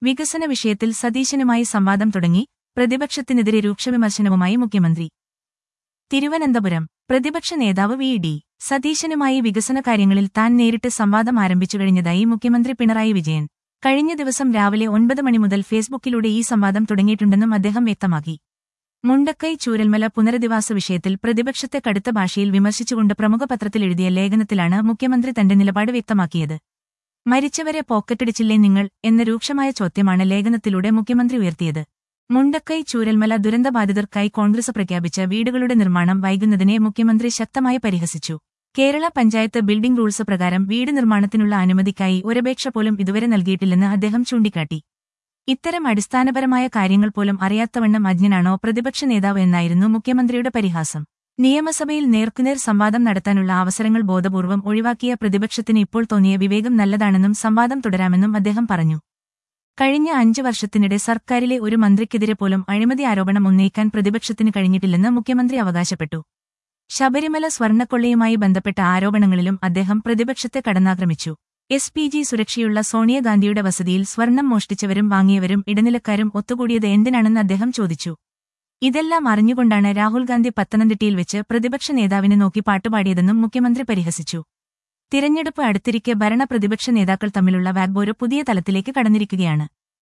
വികസന വിഷയത്തിൽ സതീശനുമായി സംവാദം തുടങ്ങി പ്രതിപക്ഷത്തിനെതിരെ രൂക്ഷവിമർശനവുമായി മുഖ്യമന്ത്രി തിരുവനന്തപുരം പ്രതിപക്ഷ നേതാവ് വി ഡി സതീശനുമായി വികസന കാര്യങ്ങളിൽ താൻ നേരിട്ട് സംവാദം ആരംഭിച്ചു കഴിഞ്ഞതായി മുഖ്യമന്ത്രി പിണറായി വിജയൻ കഴിഞ്ഞ ദിവസം രാവിലെ ഒൻപത് മണി മുതൽ ഫേസ്ബുക്കിലൂടെ ഈ സംവാദം തുടങ്ങിയിട്ടുണ്ടെന്നും അദ്ദേഹം വ്യക്തമാക്കി മുണ്ടക്കൈ ചൂരൽമല പുനരധിവാസ വിഷയത്തിൽ പ്രതിപക്ഷത്തെ കടുത്ത ഭാഷയിൽ വിമർശിച്ചുകൊണ്ട് പ്രമുഖ പത്രത്തിൽ എഴുതിയ ലേഖനത്തിലാണ് മുഖ്യമന്ത്രി തന്റെ നിലപാട് വ്യക്തമാക്കിയത് മരിച്ചവരെ പോക്കറ്റടിച്ചില്ലേ നിങ്ങൾ എന്ന രൂക്ഷമായ ചോദ്യമാണ് ലേഖനത്തിലൂടെ മുഖ്യമന്ത്രി ഉയർത്തിയത് മുണ്ടക്കൈ ചൂരൽമല ദുരന്തബാധിതർക്കായി കോൺഗ്രസ് പ്രഖ്യാപിച്ച വീടുകളുടെ നിർമ്മാണം വൈകുന്നതിനെ മുഖ്യമന്ത്രി ശക്തമായി പരിഹസിച്ചു കേരള പഞ്ചായത്ത് ബിൽഡിംഗ് റൂൾസ് പ്രകാരം വീട് നിർമ്മാണത്തിനുള്ള അനുമതിക്കായി ഒരപേക്ഷ പോലും ഇതുവരെ നൽകിയിട്ടില്ലെന്ന് അദ്ദേഹം ചൂണ്ടിക്കാട്ടി ഇത്തരം അടിസ്ഥാനപരമായ കാര്യങ്ങൾ പോലും അറിയാത്തവണ്ണം അജ്ഞനാണോ പ്രതിപക്ഷ നേതാവ് എന്നായിരുന്നു മുഖ്യമന്ത്രിയുടെ പരിഹാസം നിയമസഭയിൽ നേർക്കുനേർ സംവാദം നടത്താനുള്ള അവസരങ്ങൾ ബോധപൂർവം ഒഴിവാക്കിയ പ്രതിപക്ഷത്തിന് ഇപ്പോൾ തോന്നിയ വിവേകം നല്ലതാണെന്നും സംവാദം തുടരാമെന്നും അദ്ദേഹം പറഞ്ഞു കഴിഞ്ഞ അഞ്ചു വർഷത്തിനിടെ സർക്കാരിലെ ഒരു മന്ത്രിക്കെതിരെ പോലും അഴിമതി ആരോപണം ഉന്നയിക്കാൻ പ്രതിപക്ഷത്തിന് കഴിഞ്ഞിട്ടില്ലെന്ന് മുഖ്യമന്ത്രി അവകാശപ്പെട്ടു ശബരിമല സ്വർണ്ണക്കൊള്ളയുമായി ബന്ധപ്പെട്ട ആരോപണങ്ങളിലും അദ്ദേഹം പ്രതിപക്ഷത്തെ കടന്നാക്രമിച്ചു എസ് പി ജി സുരക്ഷയുള്ള സോണിയാഗാന്ധിയുടെ വസതിയിൽ സ്വർണം മോഷ്ടിച്ചവരും വാങ്ങിയവരും ഇടനിലക്കാരും ഒത്തുകൂടിയത് എന്തിനാണെന്ന് അദ്ദേഹം ചോദിച്ചു ഇതെല്ലാം അറിഞ്ഞുകൊണ്ടാണ് രാഹുൽ ഗാന്ധി പത്തനംതിട്ടയിൽ വെച്ച് പ്രതിപക്ഷ നേതാവിനെ നോക്കി പാട്ടുപാടിയതെന്നും മുഖ്യമന്ത്രി പരിഹസിച്ചു തിരഞ്ഞെടുപ്പ് അടുത്തിരിക്കെ ഭരണ പ്രതിപക്ഷ നേതാക്കൾ തമ്മിലുള്ള വാഗ്ബോര് പുതിയ തലത്തിലേക്ക് കടന്നിരിക്കുകയാണ്